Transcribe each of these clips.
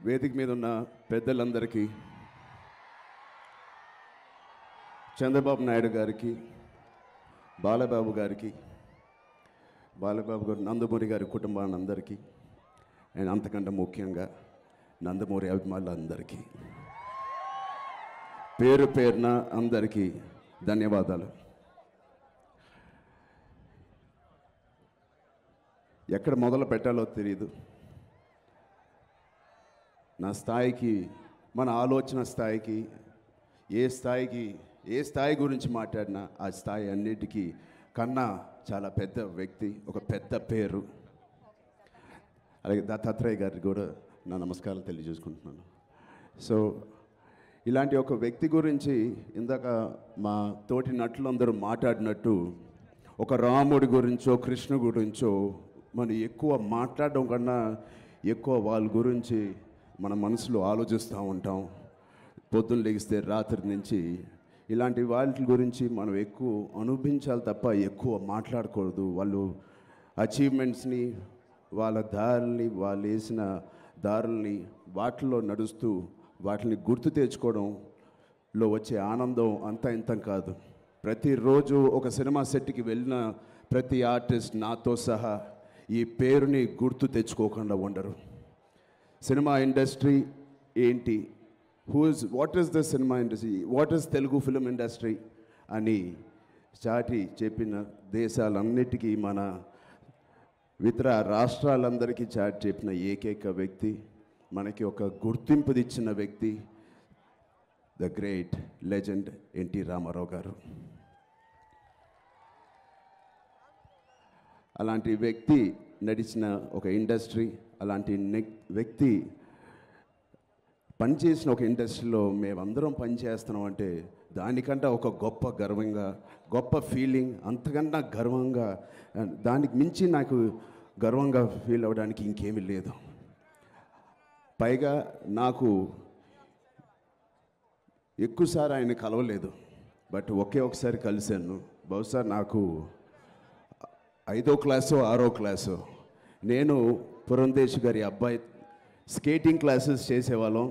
వేదిక మీద ఉన్న పెద్దలందరికీ చంద్రబాబు నాయుడు గారికి బాలబాబు గారికి బాలబాబు గారు నందమూరి గారి కుటుంబాన్ని అందరికీ అండ్ అంతకంటే ముఖ్యంగా నందమూరి అభిమానులందరికీ పేరు పేరున అందరికీ ధన్యవాదాలు ఎక్కడ మొదలు పెట్టాలో తెలియదు నా స్థాయికి మన ఆలోచన స్థాయికి ఏ స్థాయికి ఏ స్థాయి గురించి మాట్లాడినా ఆ స్థాయి అన్నిటికీ కన్నా చాలా పెద్ద వ్యక్తి ఒక పెద్ద పేరు అలాగే దత్తాత్రేయ గారికి కూడా నా నమస్కారాలు తెలియజేసుకుంటున్నాను సో ఇలాంటి ఒక వ్యక్తి గురించి ఇందాక మా తోటి నటులందరూ మాట్లాడినట్టు ఒక రాముడి గురించో కృష్ణ గురించో మనం ఎక్కువ మాట్లాడడం కన్నా ఎక్కువ వాళ్ళ గురించి మన మనసులో ఆలోచిస్తూ ఉంటాం పొద్దున్న లెగిస్తే రాత్రి నుంచి ఇలాంటి వాటి గురించి మనం ఎక్కువ అనుభవించాలి తప్ప ఎక్కువ మాట్లాడకూడదు వాళ్ళు అచీవ్మెంట్స్ని వాళ్ళ దారుల్ని వాళ్ళు వేసిన దారుల్ని వాటిలో నడుస్తూ వాటిని గుర్తు తెచ్చుకోవడంలో వచ్చే ఆనందం అంత ఇంత కాదు ప్రతిరోజు ఒక సినిమా సెట్కి వెళ్ళిన ప్రతి ఆర్టిస్ట్ నాతో సహా ఈ పేరుని గుర్తు తెచ్చుకోకుండా ఉండరు సినిమా ఇండస్ట్రీ ఏంటి who is what is the cinema industry what is Telugu film industry అని చాటి చెప్పిన దేశాలన్నిటికీ మన ఇతర రాష్ట్రాలందరికీ చాటి చెప్పిన ఏకైక వ్యక్తి మనకి ఒక గుర్తింపుదిచ్చిన వ్యక్తి the great legend NT Rama Rao గారు అలాంటి వ్యక్తి నడిచిన ఒక ఇండస్ట్రీ అలాంటి నెక్- వ్యక్తి పనిచేసిన ఒక ఇండస్ట్రీలో మేమందరం పనిచేస్తున్నాం అంటే దానికంటే ఒక గొప్ప గర్వంగా గొప్ప ఫీలింగ్ అంతకన్నా గర్వంగా దానికి మించి నాకు గర్వంగా ఫీల్ అవ్వడానికి ఇంకేమీ లేదు పైగా నాకు ఎక్కువసారి ఆయన కలవలేదు బట్ ఒకే ఒకసారి కలిశాను బహుశా నాకు ఐదో క్లాసు ఆరో క్లాసు నేను పురంధేశ్ గారి అబ్బాయి స్కేటింగ్ క్లాసెస్ చేసేవాళ్ళం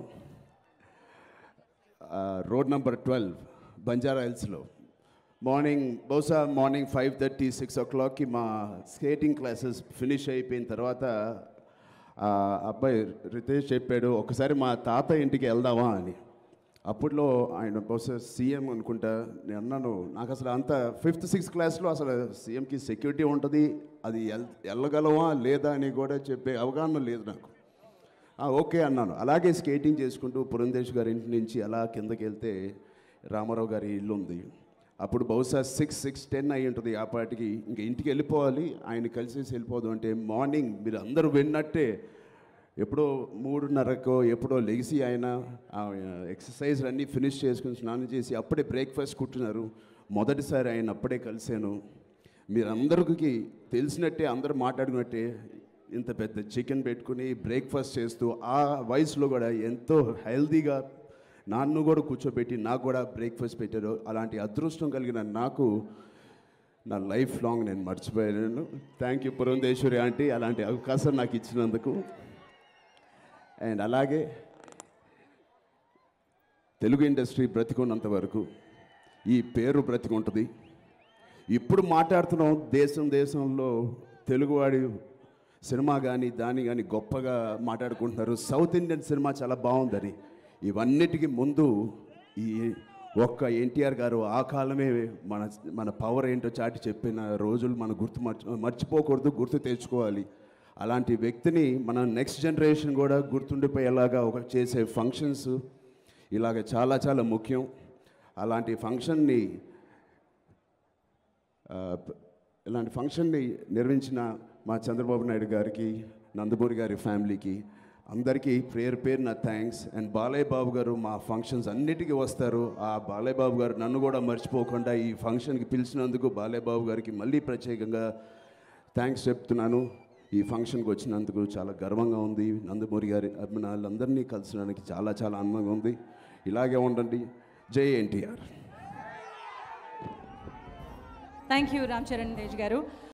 ఆ, రోడ్ నెంబర్ ట్వెల్వ్ బంజారా హిల్స్లో మార్నింగ్ బహుశా మార్నింగ్ ఫైవ్ థర్టీ సిక్స్ ఓ క్లాక్కి మా స్కేటింగ్ క్లాసెస్ ఫినిష్ అయిపోయిన తర్వాత ఆ అబ్బాయి రితేష్ చెప్పాడు ఒకసారి మా తాత ఇంటికి వెళ్దామా అని అప్పట్లో ఆయన బహుశా సీఎం అనుకుంటా నేను అన్నాను నాకు అసలు అంత ఫిఫ్త్ సిక్స్త్ క్లాస్లో అసలు సీఎంకి సెక్యూరిటీ ఉంటుంది అది ఎల్ వెళ్ళగలమా లేదా అని కూడా చెప్పే అవగాహన లేదు నాకు ఆ, ఓకే అన్నాను అలాగే స్కేటింగ్ చేసుకుంటూ పురంధేష్ గారి ఇంటి నుంచి అలా కిందకి వెళ్తే రామారావు గారి ఇల్లు ఉంది అప్పుడు బహుశా సిక్స్ సిక్స్ టెన్ అయి ఉంటుంది ఆ పాటికి ఇంక ఇంటికి వెళ్ళిపోవాలి ఆయన కలిసేసి వెళ్ళిపోదు అంటే మార్నింగ్ మీరు అందరూ విన్నట్టే ఎప్పుడో మూడున్నరకో ఎప్పుడో లెగిసి ఆయన ఆ ఎక్సర్సైజ్ అన్నీ ఫినిష్ చేసుకుని స్నానం చేసి అప్పుడే బ్రేక్ఫాస్ట్ కుట్టున్నారు మొదటిసారి ఆయన అప్పుడే కలిశాను మీరందరికీ తెలిసినట్టే అందరూ మాట్లాడుకున్నట్టే ఇంత పెద్ద చికెన్ పెట్టుకుని బ్రేక్ఫాస్ట్ చేస్తూ ఆ వయసులో కూడా ఎంతో హెల్తీగా నాన్ను కూడా కూర్చోబెట్టి నాకు కూడా బ్రేక్ఫాస్ట్ పెట్టారు అలాంటి అదృష్టం కలిగిన నాకు నా లైఫ్ లాంగ్ నేను మర్చిపోయాను థ్యాంక్ యూ పురంధేశ్వరి ఆంటీ అలాంటి అవకాశం నాకు ఇచ్చినందుకు అండ్ అలాగే తెలుగు ఇండస్ట్రీ బ్రతికున్నంత వరకు ఈ పేరు బ్రతికుంటుంది ఇప్పుడు మాట్లాడుతున్నాం దేశం దేశంలో తెలుగువాడి సినిమా కానీ దాన్ని కానీ గొప్పగా మాట్లాడుకుంటున్నారు సౌత్ ఇండియన్ సినిమా చాలా బాగుందని ఇవన్నిటికీ ముందు ఈ ఒక్క ఎన్టీఆర్ గారు ఆ కాలమే మన మన పవర్ ఏంటో చాటి చెప్పిన రోజులు మనం గుర్తు మర్చి మర్చిపోకూడదు గుర్తు తెచ్చుకోవాలి అలాంటి వ్యక్తిని మన నెక్స్ట్ జనరేషన్ కూడా గుర్తుండిపోయేలాగా ఒక చేసే ఫంక్షన్స్ ఇలాగ చాలా చాలా ముఖ్యం అలాంటి ఫంక్షన్ని ఆ, ప- ఇలాంటి ఫంక్షన్ని నిర్వహించిన మా చంద్రబాబు నాయుడు గారికి నందమూరి గారి ఫ్యామిలీకి అందరికీ పేరు పేరు నా థ్యాంక్స్ అండ్ బాలయ్య బాబు గారు మా ఫంక్షన్స్ అన్నిటికీ వస్తారు ఆ బాలయ్య బాబు గారు నన్ను కూడా మర్చిపోకుండా ఈ ఫంక్షన్కి పిలిచినందుకు బాలయ్య బాబు గారికి మళ్ళీ ప్రత్యేకంగా థ్యాంక్స్ చెప్తున్నాను ఈ ఫంక్షన్కి వచ్చినందుకు చాలా గర్వంగా ఉంది నందమూరి గారి అభిమానులందరినీ కలిసినందుకు చాలా చాలా ఆనందంగా ఉంది ఇలాగే ఉండండి జై NTR thank you Ram Charan Tej గారు